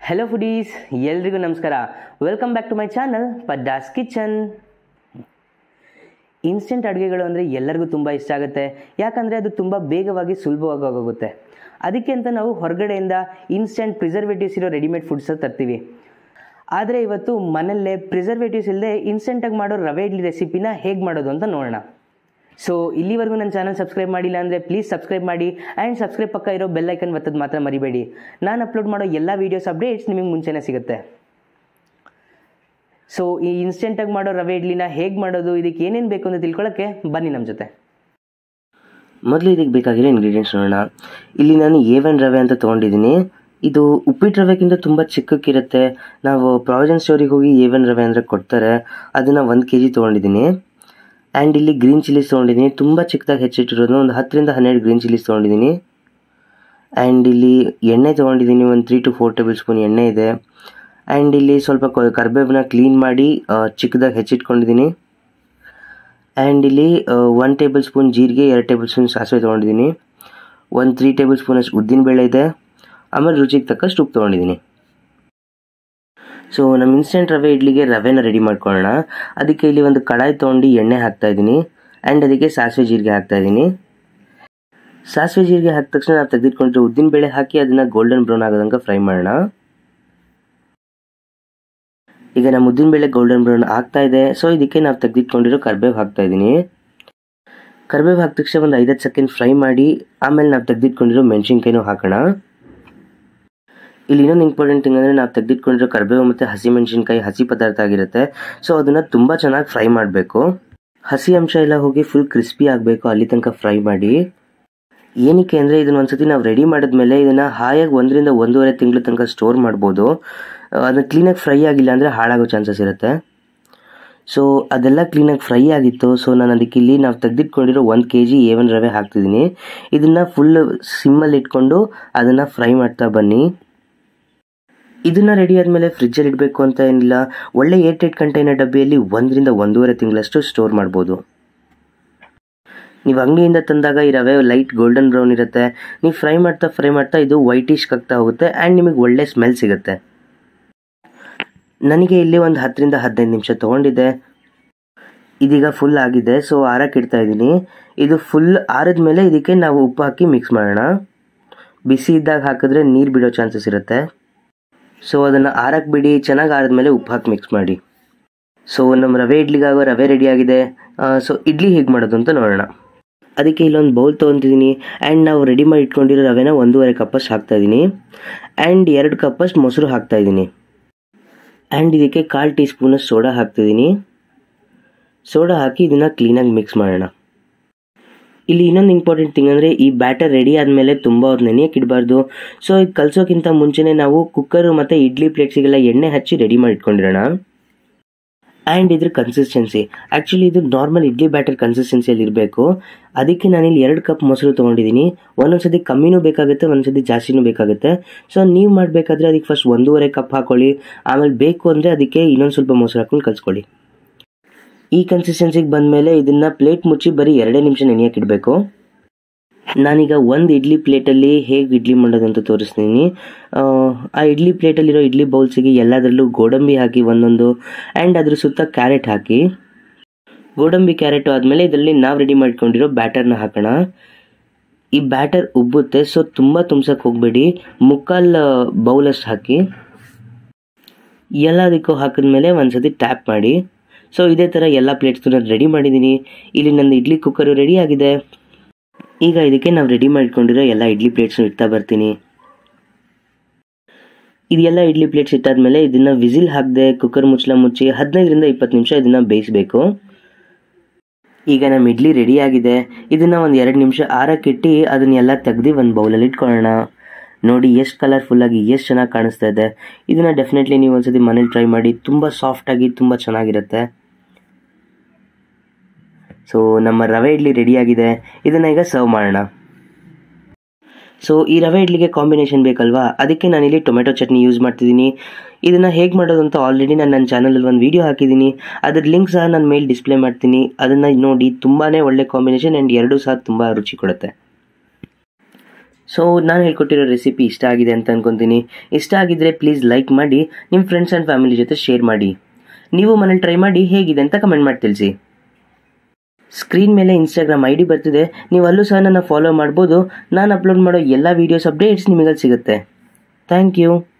hello foodies ಎಲ್ರಿಗೂ ನಮಸ್ಕಾರ welcome back to my channel Paddas kitchen instant ಅಡುಗೆಗಳು ಅಂದರೆ ಎಲ್ಲರಿಗೂ ತುಂಬ ಇಷ್ಟ ಆಗುತ್ತೆ ಯಾಕಂದರೆ ಅದು ತುಂಬ ಬೇಗವಾಗಿ ಸುಲಭವಾಗಿ ಆಗೋಗುತ್ತೆ ಅದಕ್ಕೆ ಅಂತ ನಾವು ಹೊರಗಡೆಯಿಂದ ಇನ್ಸ್ಟೆಂಟ್ ಪ್ರಿಸರ್ವೇಟಿವ್ಸ್ ಇರೋ ರೆಡಿಮೇಡ್ ಫುಡ್ಸ್ ತರ್ತೀವಿ ಆದರೆ ಇವತ್ತು ಮನೆಯಲ್ಲೇ ಪ್ರಿಸರ್ವೇಟಿವ್ಸ್ ಇಲ್ಲದೆ ಇನ್ಸ್ಟೆಂಟಾಗಿ ಮಾಡೋ ರವೆ ಇಡ್ಲಿ ರೆಸಿಪಿನ ಹೇಗೆ ಮಾಡೋದು ಅಂತ ನೋಡೋಣ ಸೊ ಇಲ್ಲಿವರೆಗೂ ನನ್ನ ಚಾನಲ್ ಸಬ್ಸ್ಕ್ರೈಬ್ ಮಾಡಿಲ್ಲ ಅಂದರೆ ಪ್ಲೀಸ್ ಸಬ್ಸ್ಕ್ರೈಬ್ ಮಾಡಿ ಆ್ಯಂಡ್ ಸಬ್ಸ್ಕ್ರೈಬ್ ಪಕ್ಕ ಇರೋ ಬೆಲ್ ಐಕನ್ ಒತ್ತೋದು ಮಾತ್ರ ಮರಿಬೇಡಿ ನಾನು ಅಪ್ಲೋಡ್ ಮಾಡೋ ಎಲ್ಲ ವೀಡಿಯೋಸ್ ಅಪ್ಡೇಟ್ಸ್ ನಿಮಗೆ ಮುಂಚೆನೇ ಸಿಗುತ್ತೆ ಸೊ ಈ ಇನ್ಸ್ಟೆಂಟಾಗಿ ಮಾಡೋ ರವೆ ಇಡ್ಲಿನ ಹೇಗೆ ಮಾಡೋದು ಇದಕ್ಕೆ ಏನೇನು ಬೇಕು ಅಂತ ತಿಳ್ಕೊಳ್ಳೋಕ್ಕೆ ಬನ್ನಿ ನಮ್ಮ ಜೊತೆ ಮೊದಲು ಇದಕ್ಕೆ ಬೇಕಾಗಿರೋ ಇಂಗ್ರೀಡಿಯೆಂಟ್ಸ್ ನೋಡೋಣ ಇಲ್ಲಿ ನಾನು ಎ ಒನ್ ರವೆ ಅಂತ ತೊಗೊಂಡಿದ್ದೀನಿ ಇದು ಉಪ್ಪಿಟ್ಟು ರವೆಗಿಂತ ತುಂಬ ಚಿಕ್ಕಕ್ಕಿರುತ್ತೆ ನಾವು ಪ್ರಾವಿಜನ್ ಸ್ಟೋರಿಗೆ ಹೋಗಿ ಎ ಒನ್ ರವೆ ಅಂದರೆ ಕೊಡ್ತಾರೆ ಅದನ್ನು ಒಂದು ಕೆ ಜಿ ತೊಗೊಂಡಿದ್ದೀನಿ ಆ್ಯಂಡ್ ಇಲ್ಲಿ ಗ್ರೀನ್ ಚಿಲ್ಲೀಸ್ ತೊಗೊಂಡಿದ್ದೀನಿ ತುಂಬ ಚಿಕ್ಕದಾಗಿ ಹೆಚ್ಚಿಟ್ಟಿರೋದು ಒಂದು ಹತ್ತರಿಂದ ಹನ್ನೆರಡು ಗ್ರೀನ್ ಚಿಲ್ಲೀಸ್ ತೊಗೊಂಡಿದ್ದೀನಿ ಆ್ಯಂಡ್ ಇಲ್ಲಿ ಎಣ್ಣೆ ತೊಗೊಂಡಿದ್ದೀನಿ ಒಂದು three to four tablespoon ಎಣ್ಣೆ ಇದೆ ಆ್ಯಂಡ್ ಇಲ್ಲಿ ಸ್ವಲ್ಪ ಕ- ಕರಿಬೇವನ್ನ ಕ್ಲೀನ್ ಮಾಡಿ ಆ, ಚಿಕ್ಕದಾಗಿ ಹೆಚ್ಚಿಟ್ಕೊಂಡಿದ್ದೀನಿ ಆ್ಯಂಡ್ ಇಲ್ಲಿ ಒನ್ ಟೇಬಲ್ ಸ್ಪೂನ್ ಜೀರಿಗೆ ಎರಡು ಟೇಬಲ್ ಸ್ಪೂನ್ ಸಾಸಿವೆ ತೊಗೊಂಡಿದ್ದೀನಿ ಒಂದು ತ್ರೀ ಟೇಬಲ್ ಸ್ಪೂನ್ ಅಷ್ಟು ಉದ್ದಿನಬೇಳೆ ಇದೆ ಆಮೇಲೆ ರುಚಿಗೆ ತಕ್ಕಷ್ಟು ಉಪ್ಪು ತೊಗೊಂಡಿದ್ದೀನಿ ಸೊ ನಮ್ಮ ಇನ್ಸ್ಟೆಂಟ್ ರವೆ ಇಡ್ಲಿಗೆ ರವೆನ ರೆಡಿ ಮಾಡ್ಕೊಳ್ಳೋಣ ಅದಕ್ಕೆ ಇಲ್ಲಿ ಒಂದು ಕಡಾಯಿ ತೊಗೊಂಡು ಎಣ್ಣೆ ಹಾಕ್ತಾ ಇದ್ದೀನಿ ಆ್ಯಂಡ್ ಅದಕ್ಕೆ ಸಾಸಿವೆ ಜೀರಿಗೆ ಹಾಕ್ತಾ ಇದ್ದೀನಿ ಸಾಸಿವೆ ಜೀರಿಗೆ ಹಾಕಿದ ತಕ್ಷಣ ನಾವು ತೆಗೆದಿಟ್ಕೊಂಡ್ರೆ ಉದ್ದಿನಬೇಳೆ ಹಾಕಿ ಅದನ್ನು ಗೋಲ್ಡನ್ ಬ್ರೌನ್ ಆಗೋದಂಗೆ ಫ್ರೈ ಮಾಡೋಣ ಈಗ ನಮ್ಮ ಉದ್ದಿನಬೇಳೆ ಗೋಲ್ಡನ್ ಬ್ರೌನ್ ಆಗ್ತಾ ಇದೆ ಸೊ ಇದಕ್ಕೆ ನಾವು ತೆಗೆದಿಟ್ಕೊಂಡಿರೋ ಕರ್ಬೇವು ಹಾಕ್ತಾ ಇದ್ದೀನಿ ಕರ್ಬೇವು ಹಾಕಿದ ತಕ್ಷಣ ಒಂದು ಐದತ್ತು ಸೆಕೆಂಡ್ ಫ್ರೈ ಮಾಡಿ ಆಮೇಲೆ ನಾವು ತೆಗೆದಿಟ್ಕೊಂಡಿರೋ ಮೆಣಸಿನ್ಕಾಯಿನೂ ಹಾಕೋಣ ಇಲ್ಲಿ ಇನ್ನೊಂದು ಇಂಪಾರ್ಟೆಂಟ್ ಥಿಂಗ್ ಅಂದರೆ ನಾವು ತೆಗೆದಿಟ್ಕೊಂಡಿರೋ ಕರ್ಬೇವು ಮತ್ತು ಹಸಿ ಮೆಣಸಿನ್ಕಾಯಿ ಹಸಿ ಪದಾರ್ಥ ಆಗಿರುತ್ತೆ ಸೊ ಅದನ್ನು ತುಂಬ ಚೆನ್ನಾಗಿ ಫ್ರೈ ಮಾಡಬೇಕು ಹಸಿ ಅಂಶ ಎಲ್ಲ ಹೋಗಿ ಫುಲ್ ಕ್ರಿಸ್ಪಿ ಆಗಬೇಕು ಅಲ್ಲಿ ತನಕ ಫ್ರೈ ಮಾಡಿ ಏನಕ್ಕೆ ಅಂದರೆ ಇದನ್ನ ಒಂದ್ಸತಿ ನಾವು ರೆಡಿ ಮಾಡಿದ್ಮೇಲೆ ಇದನ್ನು ಹಾಯಾಗಿ ಒಂದರಿಂದ ಒಂದೂವರೆ ತಿಂಗಳ ತನಕ ಸ್ಟೋರ್ ಮಾಡ್ಬೋದು ಅದನ್ನ ಕ್ಲೀನಾಗಿ ಫ್ರೈ ಆಗಿಲ್ಲ ಅಂದರೆ ಹಾಳಾಗೋ ಚಾನ್ಸಸ್ ಇರುತ್ತೆ ಸೊ ಅದೆಲ್ಲ ಕ್ಲೀನಾಗಿ ಫ್ರೈ ಆಗಿತ್ತು ಸೊ ನಾನು ಅದಕ್ಕೆ ಇಲ್ಲಿ ನಾವು ತೆಗೆದಿಟ್ಕೊಂಡಿರೋ ಒಂದು ಕೆ ಜಿ ಏವನ್ ರವೆ ಹಾಕ್ತಿದ್ದೀನಿ ಇದನ್ನು ಫುಲ್ ಸಿಮ್ಮಲ್ಲಿ ಇಟ್ಕೊಂಡು ಅದನ್ನು ಫ್ರೈ ಮಾಡ್ತಾ ಬನ್ನಿ ಇದನ್ನ ರೆಡಿ ಆದಮೇಲೆ ಫ್ರಿಜ್ಜಲ್ಲಿ ಇಡಬೇಕು ಅಂತ ಏನಿಲ್ಲ ಒಳ್ಳೆ ಏಟ್ ಏಟ್ ಕಂಟೈನರ್ ಡಬ್ಬಿಯಲ್ಲಿ ಒಂದರಿಂದ ಒಂದೂವರೆ ತಿಂಗಳಷ್ಟು ಸ್ಟೋರ್ ಮಾಡ್ಬೋದು ನೀವು ಅಂಗಡಿಯಿಂದ ತಂದಾಗ ಈ ರವೆ ಲೈಟ್ ಗೋಲ್ಡನ್ ಬ್ರೌನ್ ಇರುತ್ತೆ ನೀವು ಫ್ರೈ ಮಾಡ್ತಾ ಫ್ರೈ ಮಾಡ್ತಾ ಇದು ವೈಟಿಶ್ ಆಗ್ತಾ ಹೋಗುತ್ತೆ ಆ್ಯಂಡ್ ನಿಮಗೆ ಒಳ್ಳೆ ಸ್ಮೆಲ್ ಸಿಗುತ್ತೆ ನನಗೆ ಇಲ್ಲಿ ಒಂದು ಹತ್ತರಿಂದ ಹದಿನೈದು ನಿಮಿಷ ತೊಗೊಂಡಿದ್ದೆ ಇದೀಗ ಫುಲ್ ಆಗಿದೆ ಸೊ ಆರಕ್ಕೆ ಇಡ್ತಾ ಇದ್ದೀನಿ ಇದು ಫುಲ್ ಆರಿದ ಮೇಲೆ ಇದಕ್ಕೆ ನಾವು ಉಪ್ಪು ಹಾಕಿ ಮಿಕ್ಸ್ ಮಾಡೋಣ ಬಿಸಿ ಇದ್ದಾಗ ಹಾಕಿದ್ರೆ ನೀರು ಬಿಡೋ ಚಾನ್ಸಸ್ ಇರುತ್ತೆ ಸೊ ಅದನ್ನು ಆರಕ್ಕೆ ಬಿಡಿ ಚೆನ್ನಾಗಿ ಆರಿದ್ಮೇಲೆ ಉಪ್ಪು ಹಾಕಿ ಮಿಕ್ಸ್ ಮಾಡಿ ಸೊ ನಮ್ಮ ರವೆ ಇಡ್ಲಿಗಾಗೋ ರವೆ ರೆಡಿ ಆಗಿದೆ ಸೊ ಇಡ್ಲಿ ಹೇಗೆ ಮಾಡೋದು ಅಂತ ನೋಡೋಣ ಅದಕ್ಕೆ ಇಲ್ಲೊಂದು ಬೌಲ್ ತೊಗೊತಿದ್ದೀನಿ ಆ್ಯಂಡ್ ನಾವು ರೆಡಿ ಮಾಡಿ ಇಟ್ಕೊಂಡಿರೋ ರವೆನ ಒಂದೂವರೆ ಕಪ್ಪಷ್ಟು ಹಾಕ್ತಾ ಇದ್ದೀನಿ ಆ್ಯಂಡ್ ಎರಡು ಕಪ್ಪಷ್ಟು ಮೊಸರು ಹಾಕ್ತಾ ಇದ್ದೀನಿ ಆ್ಯಂಡ್ ಇದಕ್ಕೆ ಕಾಲು ಟೀ ಸ್ಪೂನಷ್ಟು ಸೋಡಾ ಹಾಕ್ತಿದ್ದೀನಿ ಸೋಡಾ ಹಾಕಿ ಇದನ್ನು ಕ್ಲೀನಾಗಿ ಮಿಕ್ಸ್ ಮಾಡೋಣ ಇಲ್ಲಿ ಇನ್ನೊಂದು ಇಂಪಾರ್ಟೆಂಟ್ ಥಿಂಗ್ ಅಂದರೆ ಈ ಬ್ಯಾಟರ್ ರೆಡಿ ಆದಮೇಲೆ ತುಂಬ ಹೊತ್ತು ನೆನೆಯಕ್ಕೆ ಇಡಬಾರ್ದು ಸೊ ಇದು ಕಲಿಸೋಕ್ಕಿಂತ ಮುಂಚೆನೇ ನಾವು ಕುಕ್ಕರು ಮತ್ತು ಇಡ್ಲಿ ಪ್ಲೇಟ್ಸಿಗೆಲ್ಲ ಎಣ್ಣೆ ಹಚ್ಚಿ ರೆಡಿ ಮಾಡಿ ಇಟ್ಕೊಂಡಿರೋಣ ಆ್ಯಂಡ್ ಇದ್ರ ಕನ್ಸಿಸ್ಟೆನ್ಸಿ ಆ್ಯಕ್ಚುಲಿ ಇದು ನಾರ್ಮಲ್ ಇಡ್ಲಿ ಬ್ಯಾಟರ್ ಕನ್ಸಿಸ್ಟೆನ್ಸಿಯಲ್ಲಿ ಇರಬೇಕು ಅದಕ್ಕೆ ನಾನಿಲ್ಲಿ ಎರಡು ಕಪ್ ಮೊಸರು ತೊಗೊಂಡಿದ್ದೀನಿ ಒಂದೊಂದ್ಸತಿ ಕಮ್ಮಿನೂ ಬೇಕಾಗುತ್ತೆ ಒಂದೊಂದ್ಸತಿ ಜಾಸ್ತಿನೂ ಬೇಕಾಗುತ್ತೆ ಸೊ ನೀವು ಮಾಡಬೇಕಾದ್ರೆ ಅದಕ್ಕೆ ಫಸ್ಟ್ ಒಂದೂವರೆ ಕಪ್ ಹಾಕೊಳ್ಳಿ ಆಮೇಲೆ ಬೇಕು ಅಂದರೆ ಅದಕ್ಕೆ ಇನ್ನೊಂದು ಸ್ವಲ್ಪ ಮೊಸರು ಹಾಕೊಂಡು ಕಲಿಸ್ಕೊಳ್ಳಿ ಈ ಕನ್ಸಿಸ್ಟೆನ್ಸಿಗೆ ಬಂದಮೇಲೆ ಇದನ್ನು ಪ್ಲೇಟ್ ಮುಚ್ಚಿ ಬರೀ ಎರಡೇ ನಿಮಿಷ ನೆನೆಯಕ್ಕೆ ಇಡಬೇಕು ನಾನೀಗ ಒಂದು ಇಡ್ಲಿ ಪ್ಲೇಟಲ್ಲಿ ಹೇಗೆ ಇಡ್ಲಿ ಮಾಡೋದು ಅಂತ ತೋರಿಸ್ತೀನಿ ಆ, ಆ ಇಡ್ಲಿ ಪ್ಲೇಟಲ್ಲಿರೋ ಇಡ್ಲಿ ಬೌಲ್ಸಿಗೆ ಎಲ್ಲದರಲ್ಲೂ ಗೋಡಂಬಿ ಹಾಕಿ ಒಂದೊಂದು ಆ್ಯಂಡ್ ಅದ್ರ ಸುತ್ತ ಕ್ಯಾರೆಟ್ ಹಾಕಿ ಗೋಡಂಬಿ ಕ್ಯಾರೆಟ್ ಆದಮೇಲೆ ಇದರಲ್ಲಿ ನಾವು ರೆಡಿ ಮಾಡ್ಕೊಂಡಿರೋ ಬ್ಯಾಟರ್ನ ಹಾಕೋಣ ಈ ಬ್ಯಾಟರ್ ಉಬ್ಬುತ್ತೆ ಸೊ ತುಂಬ ತುಂಬ್ಸಕ್ಕೆ ಹೋಗಬೇಡಿ ಮುಕ್ಕಾಲ್ ಬೌಲಷ್ಟು ಹಾಕಿ ಎಲ್ಲದಕ್ಕೂ ಹಾಕಿದ್ಮೇಲೆ ಒಂದ್ಸತಿ ಟ್ಯಾಪ್ ಮಾಡಿ ಸೊ ಇದೇ ಥರ ಎಲ್ಲ ಪ್ಲೇಟ್ಸ್ದು ನಾನು ರೆಡಿ ಮಾಡಿದ್ದೀನಿ ಇಲ್ಲಿ ನನ್ನ ಇಡ್ಲಿ ಕುಕ್ಕರು ರೆಡಿ ಆಗಿದೆ ಈಗ ಇದಕ್ಕೆ ನಾವು ರೆಡಿ ಮಾಡ್ಕೊಂಡಿರೋ ಎಲ್ಲ ಇಡ್ಲಿ ಪ್ಲೇಟ್ಸ್ನ ಇಡ್ತಾ ಬರ್ತೀನಿ ಇದೆಲ್ಲ ಇಡ್ಲಿ ಪ್ಲೇಟ್ಸ್ ಇಟ್ಟಾದ್ಮೇಲೆ ಇದನ್ನ ವಿಸಿಲ್ ಹಾಕದೆ ಕುಕ್ಕರ್ ಮುಚ್ಚಲ ಮುಚ್ಚಿ ಹದಿನೈದರಿಂದ ಇಪ್ಪತ್ತು ನಿಮಿಷ ಇದನ್ನ ಬೇಯಿಸಬೇಕು ಈಗ ನಮ್ಮ ಇಡ್ಲಿ ರೆಡಿ ಆಗಿದೆ ಇದನ್ನ ಒಂದು ಎರಡು ನಿಮಿಷ ಆರಕ್ಕಿಟ್ಟು ಅದನ್ನೆಲ್ಲ ತೆಗ್ದು ಒಂದು ಬೌಲಲ್ಲಿ ಇಟ್ಕೊಳ್ಳೋಣ ನೋಡಿ ಎಷ್ಟು ಕಲರ್ಫುಲ್ಲಾಗಿ ಎಷ್ಟು ಚೆನ್ನಾಗಿ ಕಾಣಿಸ್ತಾ ಇದೆ ಇದನ್ನ ಡೆಫಿನೆಟ್ಲಿ ನೀವು ಒಂದ್ಸತಿ ಮನೇಲಿ ಟ್ರೈ ಮಾಡಿ ತುಂಬ ಸಾಫ್ಟಾಗಿ ತುಂಬ ಚೆನ್ನಾಗಿರುತ್ತೆ ಸೊ ನಮ್ಮ ರವೆ ಇಡ್ಲಿ ರೆಡಿ ಆಗಿದೆ ಇದನ್ನ ಈಗ ಸರ್ವ್ ಮಾಡೋಣ ಸೊ ಈ ರವೆ ಇಡ್ಲಿಗೆ ಕಾಂಬಿನೇಷನ್ ಬೇಕಲ್ವಾ ಅದಕ್ಕೆ ನಾನಿಲ್ಲಿ ಟೊಮೆಟೊ ಚಟ್ನಿ ಯೂಸ್ ಮಾಡ್ತಿದ್ದೀನಿ ಇದನ್ನ ಹೇಗೆ ಮಾಡೋದು ಅಂತ ಆಲ್ರೆಡಿ ನಾನು ನನ್ನ ಚಾನಲಲ್ಲಿ ಒಂದು ವಿಡಿಯೋ ಹಾಕಿದ್ದೀನಿ ಅದ್ರ ಲಿಂಕ್ ಸಹ ನಾನು ಮೇಲ್ ಡಿಸ್ಪ್ಲೇ ಮಾಡ್ತೀನಿ ಅದನ್ನು ನೋಡಿ ತುಂಬಾ ಒಳ್ಳೆ ಕಾಂಬಿನೇಷನ್ ಆ್ಯಂಡ್ ಎರಡೂ ಸಹ ತುಂಬ ರುಚಿ ಕೊಡುತ್ತೆ ಸೊ ನಾನು ಹೇಳ್ಕೊಟ್ಟಿರೋ ರೆಸಿಪಿ ಇಷ್ಟ ಆಗಿದೆ ಅಂತ ಅನ್ಕೊತೀನಿ ಇಷ್ಟ ಆಗಿದ್ರೆ ಪ್ಲೀಸ್ ಲೈಕ್ ಮಾಡಿ ನಿಮ್ಮ ಫ್ರೆಂಡ್ಸ್ ಆ್ಯಂಡ್ ಫ್ಯಾಮಿಲಿ ಜೊತೆ ಶೇರ್ ಮಾಡಿ ನೀವು ಮನೇಲಿ ಟ್ರೈ ಮಾಡಿ ಹೇಗಿದೆ ಅಂತ ಕಮೆಂಟ್ ಮಾಡಿ ತಿಳಿಸಿ ಸ್ಕ್ರೀನ್ ಮೇಲೆ ಇನ್ಸ್ಟಾಗ್ರಾಮ್ ಐ ಡಿ ಬರ್ತಿದೆ ನೀವು ಅಲ್ಲೂ ಸಹ ನನ್ನ ಫಾಲೋ ಮಾಡ್ಬೋದು ನಾನು ಅಪ್ಲೋಡ್ ಮಾಡೋ ಎಲ್ಲ ವೀಡಿಯೋಸ್ ಅಪ್ಡೇಟ್ಸ್ ನಿಮಗಲ್ಲಿ ಸಿಗುತ್ತೆ ಥ್ಯಾಂಕ್ ಯು